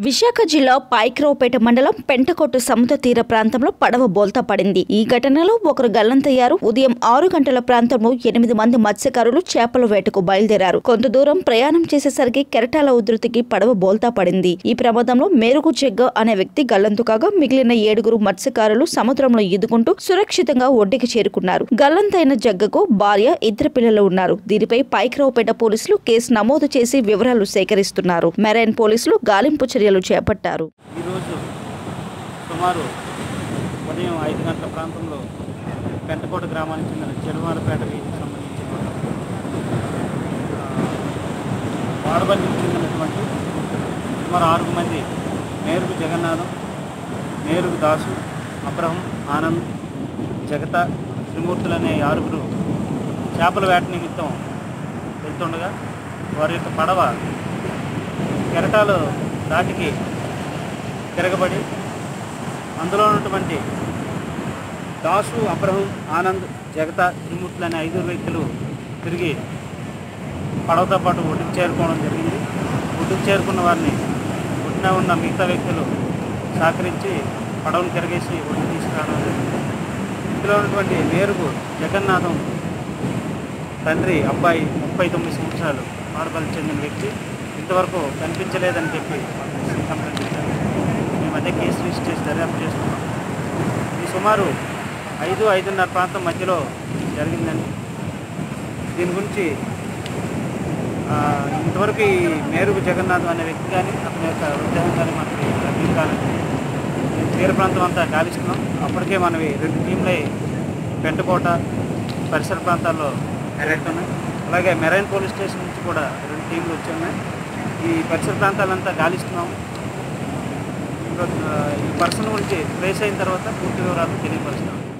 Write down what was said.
విశాఖ జిల్లా పాయక్రావుపేట మండలం పెంటకొట్టు సముద్ర తీర ప్రాంతంలో పడవ బోల్తా పడింది ఈ ఘటనలో ఒకరు గల్లంతయ్యారు ఉదయం ఆరు గంటల ప్రాంతంలో ఎనిమిది మంది మత్స్యకారులు చేపల వేటకు బయలుదేరారు కొంత దూరం ప్రయాణం చేసేసరికి కెరటాల ఉధృతికి పడవ బోల్తా పడింది ఈ ప్రమాదంలో మేరుగు జగ్గ అనే వ్యక్తి గల్లంతు కాగా మిగిలిన ఏడుగురు మత్స్యకారులు సముద్రంలో ఈదుకుంటూ సురక్షితంగా ఒడ్డుకి చేరుకున్నారు గల్లంతైన జగ్గకు భార్య ఇద్దరు పిల్లలు ఉన్నారు దీనిపై పాయక్రావుపేట పోలీసులు కేసు నమోదు చేసి వివరాలు సేకరిస్తున్నారు మెరైన్ పోలీసులు గాలింపు చర్యలు చేపట్టారు ఈరోజు సుమారు ఉదయం ఐదు గంటల ప్రాంతంలో పెంటకోట గ్రామానికి చెందిన చెరువారపేట వీధికి సంబంధించిన ఆ, వాడబల్లికి చెందినటువంటి సుమారు ఆరు మంది మేరుగు జగన్నాథం మేరుగు దాసు అబ్రహం ఆనంద్ జగత త్రిమూర్తులు అనే ఆరుగురు చేపల వేట నిమిత్తం వెళ్తుండగా వారి యొక్క పడవ కెరటాలు దాటికి తిరగబడి అందులో ఉన్నటువంటి దాసు అబ్రహం ఆనంద్ జగత త్రిమూర్తులు అనే ఐదుగురు వ్యక్తులు తిరిగి పడవతో పాటు ఒడ్డుకు చేరుకోవడం జరిగింది ఒడ్డుకు చేరుకున్న వారిని ఒడ్డున ఉన్న మిగతా వ్యక్తులు సహకరించి పడవను తిరగేసి ఒడ్డు తీసుకురావడం జరిగింది ఇందులో ఉన్నటువంటి మేరుగు జగన్నాథం తండ్రి అబ్బాయి ముప్పై తొమ్మిది సంవత్సరాలు మాడపల్లి చెందిన వ్యక్తి ఇంతవరకు కనిపించలేదని చెప్పి పోలీసులు కంప్లైంట్ ఇచ్చారు మేము అదే కేసు రిజిస్టర్ చేసి దర్యాప్తు చేస్తున్నాం ఇది సుమారు ఐదు ఐదున్నర ప్రాంతం మధ్యలో జరిగిందని దీని గురించి ఆ, ఇంతవరకు ఈ మేరుగు జగన్నాథ్ అనే వ్యక్తి కానీ అతని యొక్క ఉద్యోగం కానీ మనకి లభ్యం కాలేదు మేము తీర ప్రాంతం అంతా గాలిస్తున్నాం అప్పటికే మనవి రెండు టీంలై పెంటకోట పరిసర ప్రాంతాల్లో జరుగుతున్నాయి అలాగే మెరైన్ పోలీస్ స్టేషన్ నుంచి కూడా రెండు టీంలు వచ్చి ఉన్నాయి ఈ పరిసర ప్రాంతాలంతా గాలిస్తున్నాం ఇంకా, ఆ, ఈ పర్సన్ గురించి ట్రేస్ అయిన తర్వాత పూర్తి వివరాలు తెలియపరుస్తున్నాం